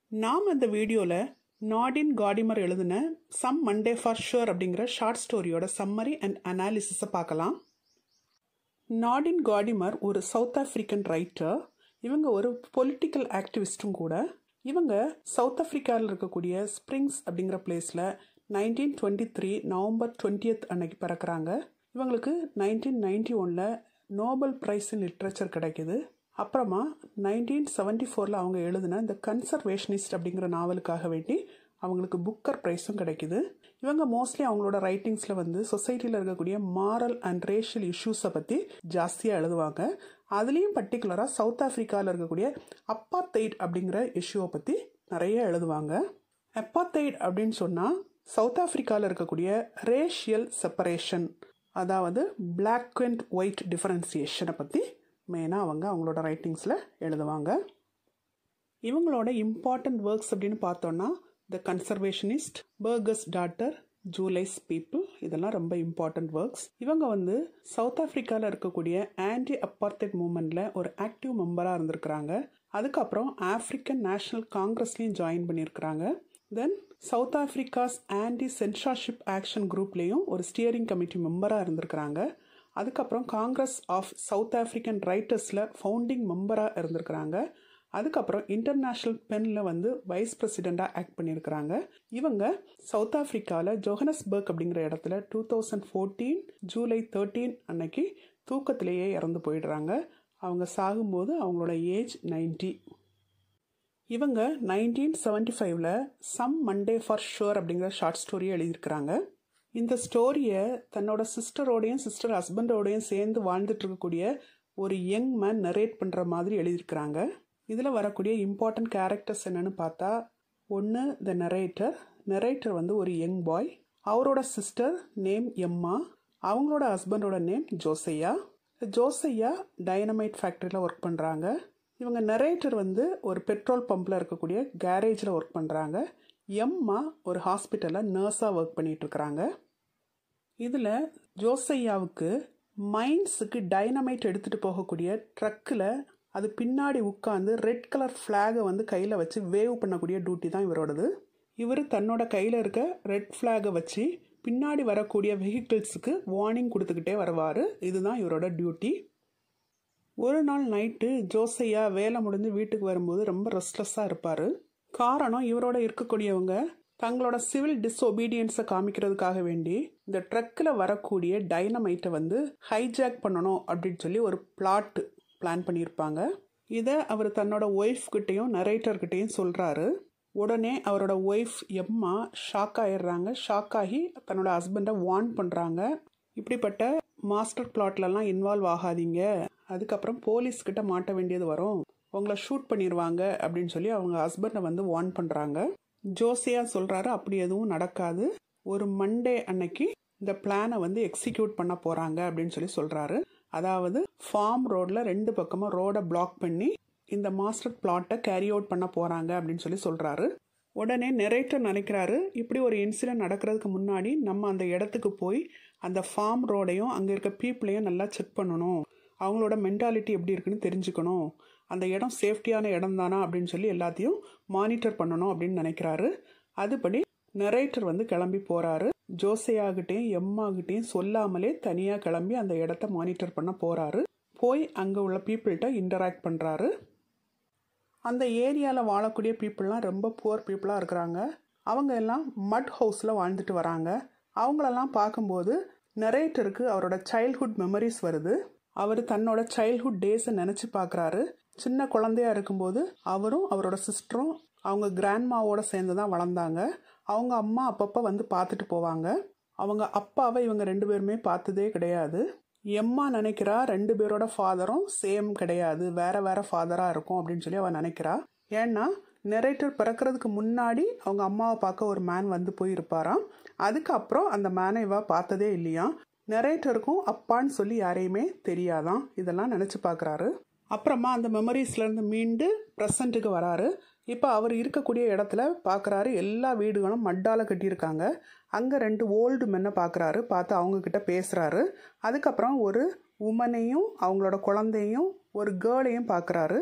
நாம் இந்த வீடியோவில் நாடின் காடிமர் எழுதின சம் மண்டே ஃபார் ஷுர் அப்படிங்கிற ஷார்ட் ஸ்டோரியோட சம்மரி அண்ட் அனாலிசிஸை பார்க்கலாம் நாடின் காடிமர் ஒரு சவுத் ஆப்பிரிக்கன் ரைட்டர் இவங்க ஒரு பொலிட்டிக்கல் ஆக்டிவிஸ்ட்டும் கூட இவங்க சவுத் ஆப்பிரிக்காவில் இருக்கக்கூடிய ஸ்ப்ரிங்ஸ் அப்படிங்கிற பிளேஸில் nineteen twenty three November twentieth அன்னைக்கு பிறக்கிறாங்க இவங்களுக்கு நைன்டீன் நைன்டி ஒனில் நோபல் ப்ரைஸ் இன் லிட்ரேச்சர் கிடைக்குது அப்புறமா நைன்டீன் செவன்டி ஃபோரில் அவங்க எழுதின இந்த கன்சர்வேஷனிஸ்ட் அப்படிங்கிற நாவலுக்காக வேண்டி அவங்களுக்கு புக்கர் ப்ரைஸும் கிடைக்குது இவங்க மோஸ்ட்லி அவங்களோட ரைட்டிங்ஸில் வந்து சொசைட்டியில் இருக்கக்கூடிய மாரல் அண்ட் ரேஷியல் இஷ்யூஸை பற்றி ஜாஸ்தியாக எழுதுவாங்க அதுலேயும் பர்டிகுலராக சவுத் ஆஃப்ரிக்காவில் இருக்கக்கூடிய அப்பாத்தைட் அப்படிங்கிற இஷ்யூவை பற்றி நிறைய எழுதுவாங்க அப்பாத்தைட் அப்படின்னு சொன்னால் சவுத் ஆஃப்ரிக்காவில் இருக்கக்கூடிய ரேஷியல் செப்பரேஷன் அதாவது பிளாக் அண்ட் ஒயிட் டிஃபரன்சியேஷனை பற்றி மெயினாக அவங்க அவங்களோட ரைட்டிங்ஸில் எழுதுவாங்க இவங்களோட இம்பார்ட்டன்ட் ஒர்க்ஸ் அப்படின்னு பார்த்தோன்னா the conservationist Burger's daughter July's people இதெல்லாம் ரொம்ப இம்பார்ட்டன்ட் ஒர்க்ஸ் இவங்க வந்து சவுத் ஆஃப்ரிக்காவில் இருக்கக்கூடிய ஆன்டி அப்பார்த்தட் மூமெண்ட்டில் ஒரு ஆக்டிவ் மெம்பராக இருந்திருக்கிறாங்க அதுக்கப்புறம் ஆஃப்ரிக்கன் நேஷனல் காங்கிரஸ்லேயும் ஜாயின் பண்ணியிருக்கிறாங்க then south Africa's anti censorship action குரூப்லேயும் ஒரு ஸ்டியரிங் கமிட்டி மெம்பராக இருந்திருக்கிறாங்க அதுக்கப்புறம் காங்கிரஸ் ஆஃப் சவுத் ஆஃப்ரிக்கன் ரைட்டர்ஸில் ஃபவுண்டிங் மெம்பராக இருந்திருக்கிறாங்க அதுக்கப்புறம் இன்டர்நேஷ்னல் பெனில் வந்து வைஸ் பிரசிடெண்ட்டாக ஆக்ட் பண்ணியிருக்கிறாங்க இவங்க சவுத் ஆஃப்ரிக்காவில் ஜோஹனஸ்பர்க் அப்படிங்கிற இடத்துல two thousand fourteen July thirteen அன்னைக்கு தூக்கத்திலேயே இறந்து போயிடுறாங்க அவங்க சாகும்போது அவங்களோட ஏஜ் நைன்டி இவங்க நைன்டீன் செவன்டி ஃபைவ்ல சம் மண்டே ஃபார் ஷுர் அப்படிங்கிற ஷார்ட் ஸ்டோரியை எழுதியிருக்கிறாங்க இந்த ஸ்டோரியை தன்னோட சிஸ்டரோடையும் சிஸ்டர் ஹஸ்பண்டோடையும் சேர்ந்து வாழ்ந்துட்டு இருக்கக்கூடிய ஒரு யங் மேன் நரேட் பண்ணுற மாதிரி எழுதியிருக்கிறாங்க இதில் வரக்கூடிய இம்பார்ட்டன்ட் கேரக்டர்ஸ் என்னன்னு பார்த்தா ஒன்று த நரேட்டர் நரேட்டர் வந்து ஒரு யங் பாய் அவரோட சிஸ்டர் நேம் எம்மா அவங்களோட ஹஸ்பண்டோட நேம் ஜோசையா ஜோசையா டைனமைட் ஃபேக்ட்ரியில் ஒர்க் பண்ணுறாங்க இவங்க நரேட்டர் வந்து ஒரு பெட்ரோல் பம்பில் இருக்கக்கூடிய கேரேஜில் ஒர்க் பண்ணுறாங்க எம்மா ஒரு ஹாஸ்பிட்டலில் நர்ஸாக ஒர்க் பண்ணிகிட்ருக்குறாங்க இதில் ஜோசையாவுக்கு மைன்ஸுக்கு டைனமைட் எடுத்துகிட்டு போகக்கூடிய ட்ரக்கில் அது பின்னாடி உட்காந்து ரெட் கலர் ஃப்ளாகை வந்து கையில் வச்சு வேவ் பண்ணக்கூடிய டியூட்டி தான் இவரோடது இவர் தன்னோட கையில் இருக்க ரெட் ஃப்ளாகை வச்சு பின்னாடி வரக்கூடிய வெஹிக்கிள்ஸுக்கு வார்னிங் கொடுத்துக்கிட்டே வருவார் இதுதான் இவரோட டியூட்டி ஒரு நாள் நைட்டு ஜோசையா வேலை முடிஞ்சு வீட்டுக்கு வரும்போது ரொம்ப ரெஸ்ட்லெஸ்ஸாக இருப்பார் காரணம் இவரோட இருக்கக்கூடியவங்க தங்களோட சிவில் டிஸ்ஒபீடியன்ஸை காமிக்கிறதுக்காக வேண்டி இந்த ட்ரக்கில் வரக்கூடிய டைனமைட்டை வந்து ஹைஜாக் பண்ணணும் அப்படின்னு சொல்லி ஒரு பிளாட் பிளான் பண்ணியிருப்பாங்க இதை அவர் தன்னோட ஒய்ஃப்கிட்டையும் நரேட்டர்கிட்டையும் சொல்கிறாரு உடனே அவரோட ஒய்ஃப் எம்மா ஷாக் ஆயிடுறாங்க ஷாக் ஆகி தன்னோட ஹஸ்பண்டை வார்ன் பண்ணுறாங்க இப்படிப்பட்ட மாஸ்டர் பிளாட்லலாம் இன்வால்வ் ஆகாதீங்க அதுக்கப்புறம் போலீஸ்கிட்ட மாட்ட வேண்டியது வரும் உங்களை ஷூட் பண்ணிடுவாங்க அப்படின்னு சொல்லி அவங்க ஹஸ்பண்டை வந்து வார்ன் பண்ணுறாங்க ஜோசியா சொல்கிறாரு அப்படி எதுவும் நடக்காது ஒரு மண்டே அன்னைக்கு இந்த பிளானை வந்து எக்ஸிக்யூட் பண்ண போகிறாங்க அப்படின்னு சொல்லி சொல்கிறாரு அதாவது ஃபார்ம் ரோடில் ரெண்டு பக்கமும் ரோடை பிளாக் பண்ணி இந்த மாஸ்டர் பிளாட்டை கேரி அவுட் பண்ண போகிறாங்க அப்படின்னு சொல்லி சொல்கிறாரு உடனே நெரேட்டர் நினைக்கிறாரு இப்படி ஒரு இன்சிடென்ட் நடக்கிறதுக்கு முன்னாடி நம்ம அந்த இடத்துக்கு போய் அந்த ஃபார்ம் ரோடையும் அங்கே இருக்க பீப்புளையும் நல்லா செக் பண்ணணும் அவங்களோட மென்டாலிட்டி எப்படி இருக்குன்னு தெரிஞ்சுக்கணும் அந்த இடம் சேஃப்டியான இடம் தானா அப்படின்னு சொல்லி எல்லாத்தையும் மானிட்டர் பண்ணணும் அப்படின்னு நினைக்கிறாரு அதுபடி நரேட்டர் வந்து கிளம்பி போகிறாரு ஜோசையாகிட்டையும் எம்மாகிட்டையும் சொல்லாமலே தனியாக கிளம்பி அந்த இடத்த மானிட்டர் பண்ண போகிறாரு போய் அங்கே உள்ள பீப்புள்கிட்ட இன்டராக்ட் பண்ணுறாரு அந்த ஏரியாவில் வாழக்கூடிய பீப்புளெலாம் ரொம்ப புவர் பீப்புளாக இருக்கிறாங்க அவங்க எல்லாம் மட் ஹவுஸில் வாழ்ந்துட்டு வராங்க அவங்களெல்லாம் பார்க்கும்போது நரேட்டருக்கு அவரோட சைல்ட்ஹுட் மெமரிஸ் வருது அவர் தன்னோட சைல்ட்ஹுட் டேஸை நினச்சி பார்க்குறாரு சின்ன குழந்தையா இருக்கும்போது அவரும் அவரோட சிஸ்டரும் அவங்க கிராண்ட்மாவோட சேர்ந்து தான் வளர்ந்தாங்க அவங்க அம்மா அப்பப்போ வந்து பார்த்துட்டு போவாங்க அவங்க அப்பாவை இவங்க ரெண்டு பேருமே பார்த்ததே கிடையாது எம்மா நினைக்கிறா ரெண்டு பேரோட ஃபாதரும் சேம் கிடையாது வேற வேற ஃபாதராக இருக்கும் அப்படின்னு சொல்லி அவள் நினைக்கிறா ஏன்னா நெரேட்டர் பிறக்கிறதுக்கு முன்னாடி அவங்க அம்மாவை பார்க்க ஒரு மேன் வந்து போயிருப்பாராம் அதுக்கப்புறம் அந்த மேனை இவ பார்த்ததே இல்லையா நெரேட்டருக்கும் அப்பான்னு சொல்லி யாரையுமே தெரியாதான் இதெல்லாம் நினச்சி பார்க்குறாரு அப்புறமா அந்த மெமரிஸ்லேருந்து மீண்டு ப்ரெசண்ட்டுக்கு வராரு இப்போ அவர் இருக்கக்கூடிய இடத்துல பார்க்குறாரு எல்லா வீடுகளும் மட்டால் கட்டியிருக்காங்க அங்கே ரெண்டு ஓல்டு மென்னை பார்க்குறாரு பார்த்து அவங்கக்கிட்ட பேசுகிறாரு அதுக்கப்புறம் ஒரு உமனையும் அவங்களோட குழந்தையும் ஒரு கேர்ளையும் பார்க்குறாரு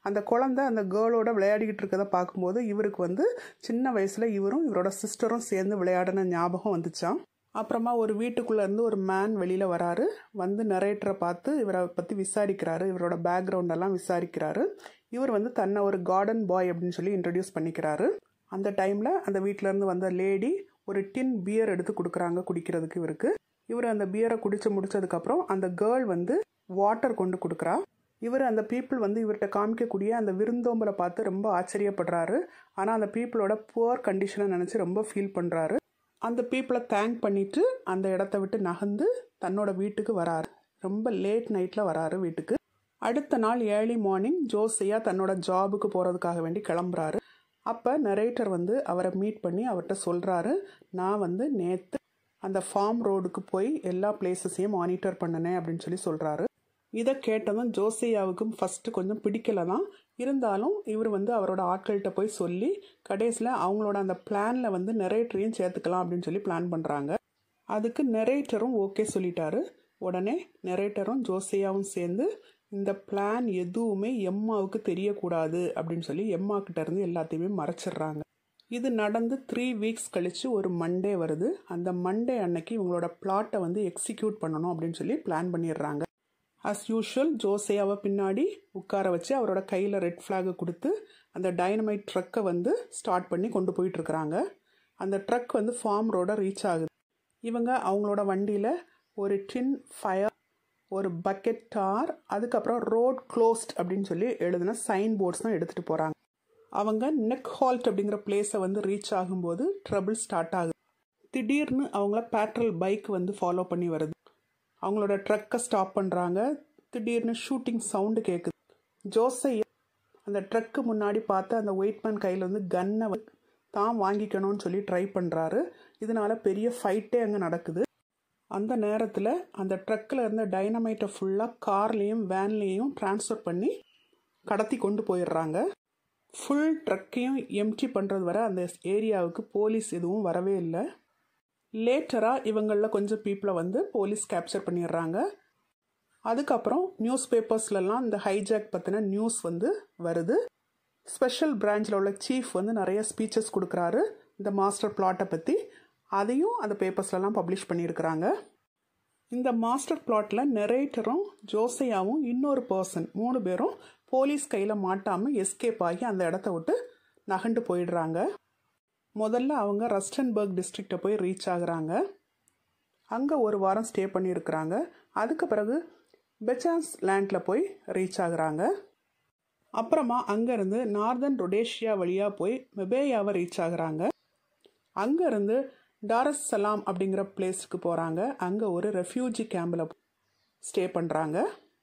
அந்த குழந்தை அந்த கேர்ளோட விளையாடிக்கிட்டு இருக்கதை பார்க்கும்போது இவருக்கு வந்து சின்ன வயசில் இவரும் இவரோட சிஸ்டரும் சேர்ந்து விளையாடின ஞாபகம் வந்துச்சான் அப்புறமா ஒரு வீட்டுக்குள்ளே இருந்து ஒரு மேன் வெளியில் வராரு வந்து நரேட்டரை பார்த்து இவரை பற்றி விசாரிக்கிறாரு இவரோட பேக்ரவுண்டெல்லாம் விசாரிக்கிறாரு இவர் வந்து தன்னை ஒரு கார்டன் பாய் அப்படின்னு சொல்லி இன்ட்ரடியூஸ் பண்ணிக்கிறாரு அந்த டைமில் அந்த வீட்டிலேருந்து வந்த லேடி ஒரு டின் பியர் எடுத்து கொடுக்குறாங்க குடிக்கிறதுக்கு இவருக்கு இவர் அந்த பியரை குடிச்சு முடிச்சதுக்கப்புறம் அந்த கேர்ள் வந்து வாட்டர் கொண்டு கொடுக்குறா இவர் அந்த பீப்புள் வந்து இவர்கிட்ட காமிக்கக்கூடிய அந்த விருந்தோம்பலை பார்த்து ரொம்ப ஆச்சரியப்படுறாரு ஆனால் அந்த பீப்புளோட புவர் கண்டிஷனை நினச்சி ரொம்ப ஃபீல் பண்ணுறாரு அந்த பீப்புளை தேங்க் பண்ணிட்டு அந்த இடத்த விட்டு நகர்ந்து தன்னோட வீட்டுக்கு வராரு ரொம்ப லேட் நைட்டில் வராரு வீட்டுக்கு அடுத்த நாள் ஏர்லி மார்னிங் ஜோசியா தன்னோட ஜாபுக்கு போகிறதுக்காக வேண்டி கிளம்புறாரு அப்போ நரேட்டர் வந்து அவரை மீட் பண்ணி அவர்கிட்ட சொல்கிறாரு நான் வந்து நேற்று அந்த ஃபார்ம் ரோடுக்கு போய் எல்லா பிளேசஸையும் மானிட்டர் பண்ணினேன் அப்படின்னு சொல்லி சொல்கிறாரு இதை கேட்டதும் ஜோசியாவுக்கும் ஃபஸ்ட்டு கொஞ்சம் பிடிக்கல தான் இருந்தாலும் இவர் வந்து அவரோட ஆட்கள்கிட்ட போய் சொல்லி கடைசியில் அவங்களோட அந்த பிளானில் வந்து நெரேட்டரையும் சேர்த்துக்கலாம் அப்படின்னு சொல்லி பிளான் பண்ணுறாங்க அதுக்கு நெரேட்டரும் ஓகே சொல்லிட்டாரு உடனே நெரேட்டரும் ஜோசியாவும் சேர்ந்து இந்த பிளான் எதுவுமே எம்மாவுக்கு தெரியக்கூடாது அப்படின்னு சொல்லி எம்மா கிட்ட இருந்து எல்லாத்தையுமே மறைச்சிடுறாங்க இது நடந்து த்ரீ வீக்ஸ் கழித்து ஒரு மண்டே வருது அந்த மண்டே அன்னைக்கு இவங்களோட பிளாட்டை வந்து எக்ஸிக்யூட் பண்ணணும் அப்படின்னு சொல்லி பிளான் பண்ணிடுறாங்க அஸ் யூஷுவல் ஜோசையாவை பின்னாடி உட்கார வச்சு அவரோட கையில் ரெட் ஃப்ளாகை கொடுத்து அந்த டைனமைட் ட்ரக்கை வந்து ஸ்டார்ட் பண்ணி கொண்டு போயிட்டுருக்குறாங்க அந்த ட்ரக் வந்து ஃபார்ம் ரோட ரீச் ஆகுது இவங்க அவங்களோட வண்டியில் ஒரு டின் ஃபயர் ஒரு பக்கெட் டார் அதுக்கப்புறம் ரோட் க்ளோஸ்ட் அப்படின்னு சொல்லி எழுதின சைன் போர்ட்ஸ் தான் எடுத்துகிட்டு போகிறாங்க அவங்க நெக் ஹால்ட் அப்படிங்கிற பிளேஸை வந்து ரீச் ஆகும்போது ட்ரபிள் ஸ்டார்ட் ஆகுது திடீர்னு அவங்கள பேட்ரல் பைக் வந்து ஃபாலோ பண்ணி வருது அவங்களோட ட்ரக்கை ஸ்டாப் பண்ணுறாங்க திடீர்னு ஷூட்டிங் சவுண்டு கேட்குது ஜோசை அந்த ட்ரக்கு முன்னாடி பார்த்து அந்த வெயிட்மேன் கையில் வந்து கன்னை தான் வாங்கிக்கணும்னு சொல்லி ட்ரை பண்ணுறாரு இதனால பெரிய ஃபைட்டே அங்கே நடக்குது அந்த நேரத்தில் அந்த ட்ரக்கில் இருந்த டைனமைட்டை ஃபுல்லாக கார்லேயும் வேன்லேயும் ட்ரான்ஸ்ஃபர் பண்ணி கடத்தி கொண்டு போயிடுறாங்க ஃபுல் ட்ரக்கையும் எம்டி பண்ணுறது வரை அந்த ஏரியாவுக்கு போலீஸ் எதுவும் வரவே இல்லை லேட்டராக இவங்களில் கொஞ்சம் பீப்புளை வந்து போலீஸ் கேப்சர் பண்ணிடுறாங்க அதுக்கப்புறம் நியூஸ் பேப்பர்ஸ்லலாம் இந்த ஹைஜாக் பற்றின நியூஸ் வந்து வருது ஸ்பெஷல் பிரான்ச்சில் உள்ள சீஃப் வந்து நிறைய ஸ்பீச்சஸ் கொடுக்குறாரு இந்த மாஸ்டர் பிளாட்டை பற்றி அதையும் அந்த பேப்பர்ஸ்லலாம் பப்ளிஷ் பண்ணியிருக்கிறாங்க இந்த மாஸ்டர் பிளாட்டில் நெரேட்டரும் ஜோசையாவும் இன்னொரு பர்சன் மூணு பேரும் போலீஸ் கையில் மாட்டாமல் எஸ்கேப் ஆகி அந்த இடத்த விட்டு நகண்டு போயிடுறாங்க முதல்ல அவங்க ரஸ்டன்பர்க் டிஸ்ட்ரிக்டை போய் ரீச் ஆகுறாங்க அங்கே ஒரு வாரம் ஸ்டே பண்ணியிருக்கிறாங்க அதுக்கு பிறகு பெச்சான்ஸ் லேண்டில் போய் ரீச் ஆகுறாங்க அப்புறமா அங்கேருந்து நார்தன் ரொடேஷியா வழியாக போய் மெபேயாவை ரீச் ஆகுறாங்க அங்கேருந்து டாரஸ் சலாம் அப்படிங்கிற பிளேஸுக்கு போகிறாங்க அங்கே ஒரு ரெஃப்யூஜி கேம்பில் ஸ்டே பண்ணுறாங்க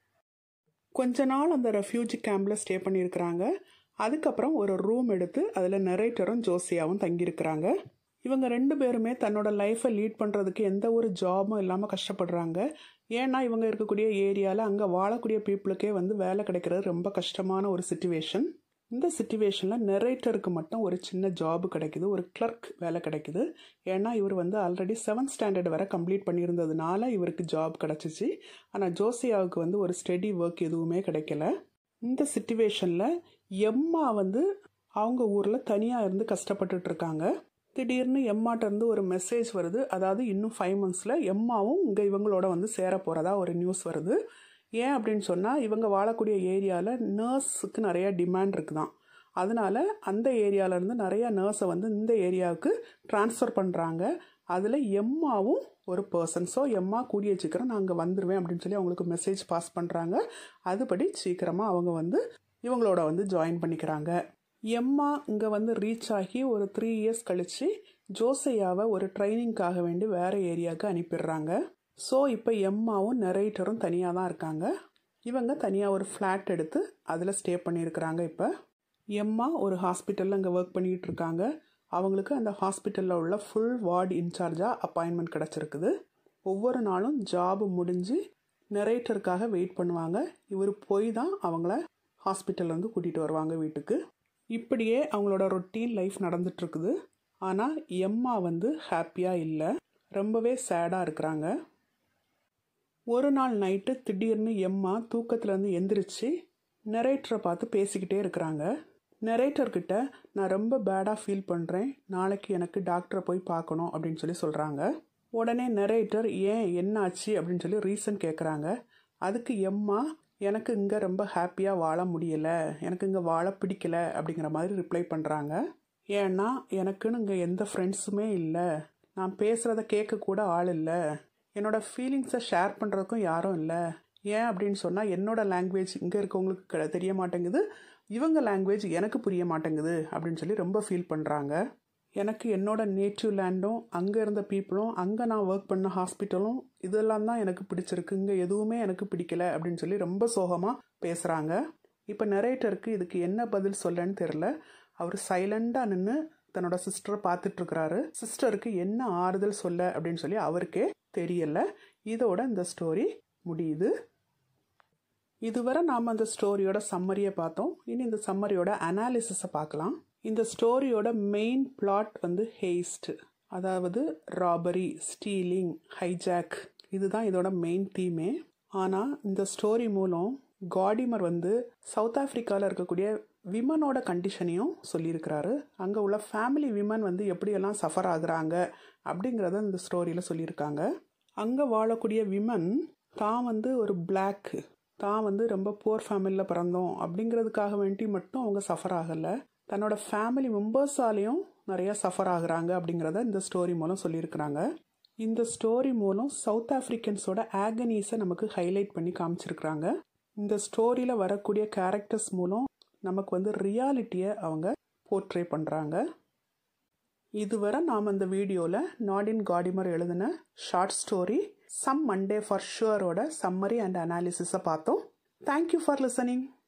கொஞ்ச நாள் அந்த ரெஃப்யூஜி கேம்பில் ஸ்டே பண்ணியிருக்கிறாங்க அதுக்கப்புறம் ஒரு ரூம் எடுத்து அதில் நெரேட்டரும் ஜோசியாவும் தங்கியிருக்கிறாங்க இவங்க ரெண்டு பேருமே தன்னோட லைஃப்பை லீட் பண்ணுறதுக்கு எந்த ஒரு ஜாபும் இல்லாமல் கஷ்டப்படுறாங்க ஏன்னா இவங்க இருக்கக்கூடிய ஏரியாவில் அங்கே வாழக்கூடிய பீப்புளுக்கே வந்து வேலை கிடைக்கிறது ரொம்ப கஷ்டமான ஒரு சுச்சுவேஷன் இந்த சுச்சுவேஷனில் நெரேட்டருக்கு மட்டும் ஒரு சின்ன ஜாப் கிடைக்குது ஒரு கிளர்க் வேலை கிடைக்குது ஏன்னா இவர் வந்து ஆல்ரெடி செவன்த் ஸ்டாண்டர்ட் வரை கம்ப்ளீட் பண்ணியிருந்ததுனால இவருக்கு ஜாப் கிடச்சிச்சு ஆனால் ஜோசியாவுக்கு வந்து ஒரு ஸ்டடி ஒர்க் எதுவுமே கிடைக்கல இந்த சுச்சுவேஷனில் எம்மா வந்து அவங்க ஊரில் தனியாக இருந்து கஷ்டப்பட்டுட்டு இருக்காங்க திடீர்னு எம்மாட்ட இருந்து ஒரு மெசேஜ் வருது அதாவது இன்னும் ஃபைவ் மந்த்ஸில் எம்மாவும் இங்கே இவங்களோட வந்து சேர போகிறதா ஒரு நியூஸ் வருது ஏன் அப்படின்னு சொன்னால் இவங்க வாழக்கூடிய ஏரியாவில் நர்ஸுக்கு நிறைய டிமாண்ட் இருக்குதான் அதனால அந்த ஏரியாவிலேருந்து நிறைய நர்ஸை வந்து இந்த ஏரியாவுக்கு ட்ரான்ஸ்ஃபர் பண்ணுறாங்க அதில் எம்மாவும் ஒரு பர்சன் ஸோ எம்மா கூடிய சீக்கிரம் நான் அங்கே வந்துடுவேன் அப்படின்னு சொல்லி அவங்களுக்கு மெசேஜ் பாஸ் பண்ணுறாங்க அதுபடி சீக்கிரமாக அவங்க வந்து இவங்களோட வந்து ஜாயின் பண்ணிக்கிறாங்க எம்மா இங்கே வந்து ரீச் ஆகி ஒரு த்ரீ இயர்ஸ் கழித்து ஜோசையாவை ஒரு ட்ரைனிங்காக வேண்டி வேறு ஏரியாவுக்கு அனுப்பிடுறாங்க ஸோ இப்போ எம்மாவும் நெரேட்டரும் தனியாக தான் இருக்காங்க இவங்க தனியாக ஒரு ஃப்ளாட் எடுத்து அதில் ஸ்டே பண்ணியிருக்கிறாங்க இப்போ எம்மா ஒரு ஹாஸ்பிட்டலில் அங்கே ஒர்க் பண்ணிகிட்டு இருக்காங்க அவங்களுக்கு அந்த ஹாஸ்பிட்டலில் உள்ள ஃபுல் வார்டு இன்சார்ஜாக அப்பாயின்மெண்ட் கிடச்சிருக்குது ஒவ்வொரு நாளும் ஜாப் முடிஞ்சு நெரேட்டருக்காக வெயிட் பண்ணுவாங்க இவர் போய் தான் அவங்கள ஹாஸ்பிட்டல்லேருந்து கூட்டிகிட்டு வருவாங்க வீட்டுக்கு இப்படியே அவங்களோட ரொட்டீன் லைஃப் நடந்துட்டுருக்குது ஆனால் எம்மா வந்து ஹாப்பியாக இல்லை ரொம்பவே சேடாக இருக்கிறாங்க ஒரு நாள் நைட்டு திடீர்னு எம்மா தூக்கத்துலேருந்து எந்திரிச்சு நெரேட்டரை பார்த்து பேசிக்கிட்டே இருக்கிறாங்க நெரேட்டர்கிட்ட நான் ரொம்ப பேடாக ஃபீல் பண்ணுறேன் நாளைக்கு எனக்கு டாக்டரை போய் பார்க்கணும் அப்படின்னு சொல்லி சொல்கிறாங்க உடனே நெரேட்டர் ஏன் என்னாச்சு அப்படின்னு சொல்லி ரீசன் கேட்குறாங்க அதுக்கு எம்மா எனக்கு இங்கே ரொம்ப ஹாப்பியாக வாழ முடியலை எனக்கு இங்கே வாழ பிடிக்கல அப்படிங்கிற மாதிரி ரிப்ளை பண்ணுறாங்க ஏன்னா எனக்குன்னு இங்கே எந்த ஃப்ரெண்ட்ஸுமே இல்லை நான் பேசுகிறத கேட்க கூட ஆள் இல்லை என்னோட ஃபீலிங்ஸை ஷேர் பண்ணுறதுக்கும் யாரும் இல்லை ஏன் அப்படின்னு சொன்னால் என்னோட லாங்குவேஜ் இங்கே இருக்கவங்களுக்கு க- தெரிய மாட்டேங்குது இவங்க லாங்குவேஜ் எனக்கு புரிய மாட்டேங்குது அப்படின்னு சொல்லி ரொம்ப ஃபீல் பண்ணுறாங்க எனக்கு என்னோட நேட்டிவ் லேண்டும் அங்கே இருந்த பீப்புளும் அங்கே நான் ஒர்க் பண்ண ஹாஸ்பிட்டலும் இதெல்லாம் தான் எனக்கு பிடிச்சிருக்கு இங்கே எதுவுமே எனக்கு பிடிக்கல அப்படின்னு சொல்லி ரொம்ப சோகமாக பேசுகிறாங்க இப்போ நரேட்டருக்கு இதுக்கு என்ன பதில் சொல்லன்னு தெரில அவர் சைலண்டாக நின்று தன்னோட சிஸ்டரை பார்த்துட்டு இருக்கிறாரு சிஸ்டருக்கு என்ன ஆறுதல் சொல்ல அப்படின்னு சொல்லி அவருக்கே தெரியல இதோட இந்த ஸ்டோரி முடியுது இதுவரை நாம் அந்த ஸ்டோரியோட சம்மரியை பார்த்தோம் இனி இந்த சம்மரியோட அனாலிசிஸை பார்க்கலாம் இந்த ஸ்டோரியோட மெயின் பிளாட் வந்து ஹேஸ்ட் அதாவது ராபரி ஸ்டீலிங் ஹைஜாக் இதுதான் இதோட மெயின் தீமே ஆனால் இந்த ஸ்டோரி மூலம் காடிமர் வந்து சவுத் ஆப்பிரிக்காவில் இருக்கக்கூடிய விமனோட கண்டிஷனையும் சொல்லியிருக்கிறாரு அங்கே உள்ள ஃபேமிலி விமன் வந்து எப்படியெல்லாம் சஃபர் ஆகுறாங்க அப்படிங்கிறத இந்த ஸ்டோரியில் சொல்லியிருக்காங்க அங்கே வாழக்கூடிய விமன் தான் வந்து ஒரு Black தான் வந்து ரொம்ப புவர் ஃபேமிலியில் பிறந்தோம் அப்படிங்கிறதுக்காக வேண்டி மட்டும் அவங்க சஃபர் ஆகலை தன்னோட ஃபேமிலி மெம்பர்ஸாலேயும் நிறைய சஃபர் ஆகுறாங்க அப்படிங்கிறத இந்த ஸ்டோரி மூலம் சொல்லியிருக்கிறாங்க இந்த ஸ்டோரி மூலம் சவுத் ஆப்பிரிக்கன்ஸோட ஆகனீஸை நமக்கு ஹைலைட் பண்ணி காமிச்சிருக்கிறாங்க இந்த ஸ்டோரியில் வரக்கூடிய கேரக்டர்ஸ் மூலம் நமக்கு வந்து ரியாலிட்டியை அவங்க போர்ட்ரே பண்ணுறாங்க இதுவரை நாம் இந்த வீடியோவில் நாடின் காடிமர் எழுதின short story some Monday for ஷுவரோட சம்மரி அண்ட் அனாலிசிஸை பார்த்தோம் தேங்க்யூ ஃபார் லிசனிங்